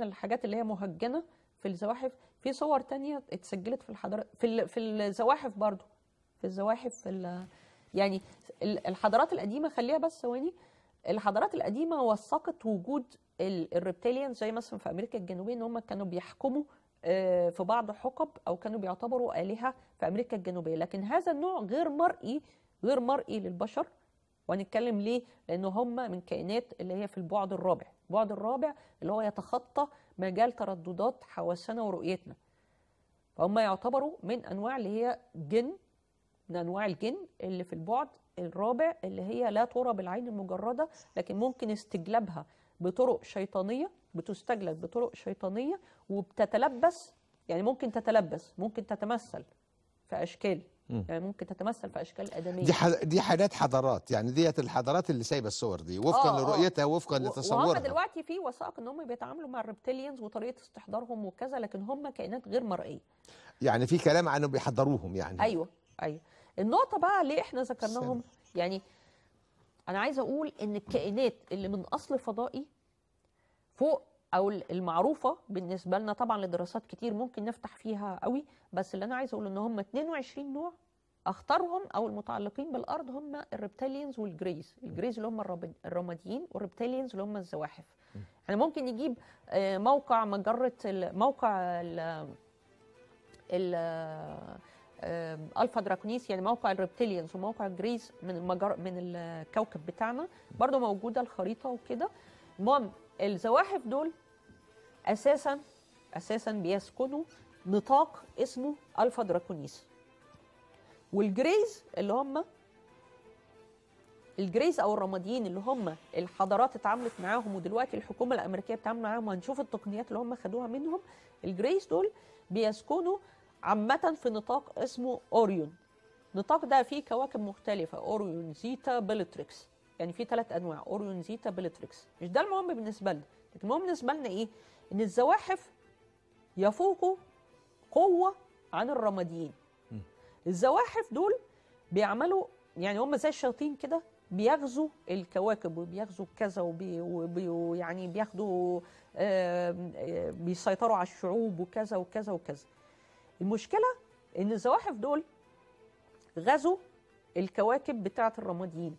الحاجات اللي هي مهجنه في الزواحف في صور تانية اتسجلت في الحضارات في ال- في الزواحف برضو في الزواحف في ال- يعني ال- الحضارات القديمه خليها بس ثواني الحضارات القديمه وثقت وجود ال- الريبتيليان زي مثلا في امريكا الجنوبيه ان هم كانوا بيحكموا آه، في بعض حقب او كانوا بيعتبروا الهه في امريكا الجنوبيه لكن هذا النوع غير مرئي غير مرئي للبشر وهنتكلم ليه لان هم من كائنات اللي هي في البعد الرابع البعد الرابع اللي هو يتخطى مجال ترددات حواسنا ورؤيتنا فهم يعتبروا من انواع اللي هي جن من انواع الجن اللي في البعد الرابع اللي هي لا ترى بالعين المجرده لكن ممكن استجلابها بطرق شيطانيه بتستجلب بطرق شيطانيه وبتتلبس يعني ممكن تتلبس ممكن تتمثل في اشكال يعني ممكن تتمثل في اشكال ادميه دي ح- دي حاجات حضارات يعني ديت الحضارات اللي سايبه الصور دي وفقا آه، آه. لرؤيتها وفقا و- وهم لتصورها دلوقتي في وثائق ان هم بيتعاملوا مع الريبتيليانز وطريقه استحضارهم وكذا لكن هم كائنات غير مرئيه يعني في كلام عنه بيحضروهم يعني ايوه ايوه النقطه بقى ليه احنا ذكرناهم يعني انا عايزه اقول ان الكائنات اللي من اصل فضائي فوق او المعروفه بالنسبه لنا طبعا لدراسات كتير ممكن نفتح فيها قوي بس اللي انا عايزه اقول ان هم 22 نوع اختارهم او المتعلقين بالارض هم الريبتيليانز والجريز الجريز اللي هم الرب- الرماديين والريبتيليانز اللي هم الزواحف احنا ممكن نجيب آه، موقع مجره ال- موقع ال- ال آه، الفا دراكونيس يعني موقع الريبتيليانز وموقع جريز من المجر من الكوكب بتاعنا برضو موجوده الخريطه وكده المهم الزواحف دول اساسا اساسا بيسكنوا نطاق اسمه الفا دراكونيس والجريز اللي هم الجريز او الرماديين اللي هم الحضارات اتعاملت معاهم ودلوقتي الحكومه الامريكيه بتتعامل معاهم وهنشوف التقنيات اللي هم خدوها منهم الجريز دول بيسكنوا عامه في نطاق اسمه اوريون النطاق ده فيه كواكب مختلفه اوريون زيتا بيلتريكس يعني في ثلاث انواع اوريون زيتا بيلتريكس مش ده المهم بالنسبه لنا لكن المهم بالنسبه لنا ايه ان الزواحف يفوقوا قوه عن الرماديين الزواحف دول بيعملوا يعني هم زي الشياطين كده بيغزوا الكواكب وبيغزوا كذا وبي وبي ويعني بياخدوا آم، آه، بيسيطروا على الشعوب وكذا وكذا وكذا المشكله ان الزواحف دول غزوا الكواكب بتاعه الرماديين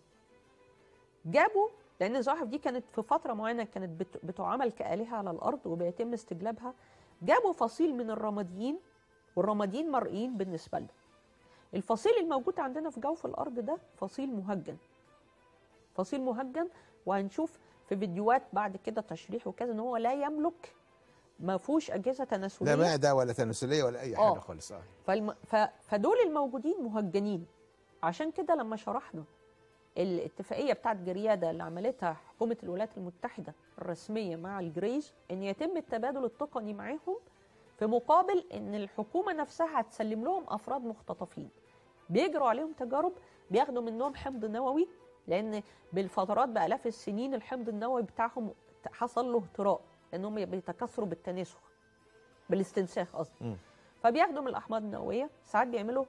جابوا لان الزواحف دي كانت في فتره معينه كانت بت- بتعامل كالهه على الارض وبيتم استجلابها جابوا فصيل من الرماديين والرماديين مرئيين بالنسبه لنا الفصيل الموجود عندنا في جوف الارض ده فصيل مهجن فصيل مهجن وهنشوف في فيديوهات بعد كده تشريح وكذا ان هو لا يملك ما فيهوش اجهزه تناسليه لا معده ولا تناسليه ولا اي آه. حاجه خالص اه فالم... ف... فدول الموجودين مهجنين عشان كده لما شرحنا الاتفاقيه بتاعت جرياده اللي عملتها حكومه الولايات المتحده الرسميه مع الجريز ان يتم التبادل التقني معاهم في مقابل ان الحكومه نفسها هتسلم لهم افراد مختطفين بيجروا عليهم تجارب بياخدوا منهم حمض نووي لان بالفترات بالاف السنين الحمض النووي بتاعهم حصل له اهتراء لانهم بيتكاثروا بالتناسخ بالاستنساخ قصدي فبياخدوا من الاحماض النوويه ساعات بيعملوا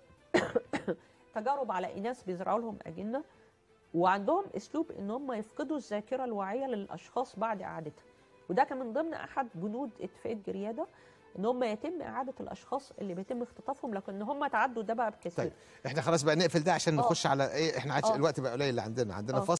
تجارب على اناث بيزرعوا لهم اجنه وعندهم اسلوب ان هم يفقدوا الذاكره الواعيه للاشخاص بعد اعادتها وده كان من ضمن احد بنود اتفاقيه جرياده ان هم يتم اعاده الاشخاص اللي بيتم اختطافهم لكن هم تعدوا ده بقى بكثير طيب احنا خلاص بقى نقفل ده عشان آه. نخش على ايه احنا عادش آه. الوقت بقى قليل اللي عندنا عندنا آه. فاصل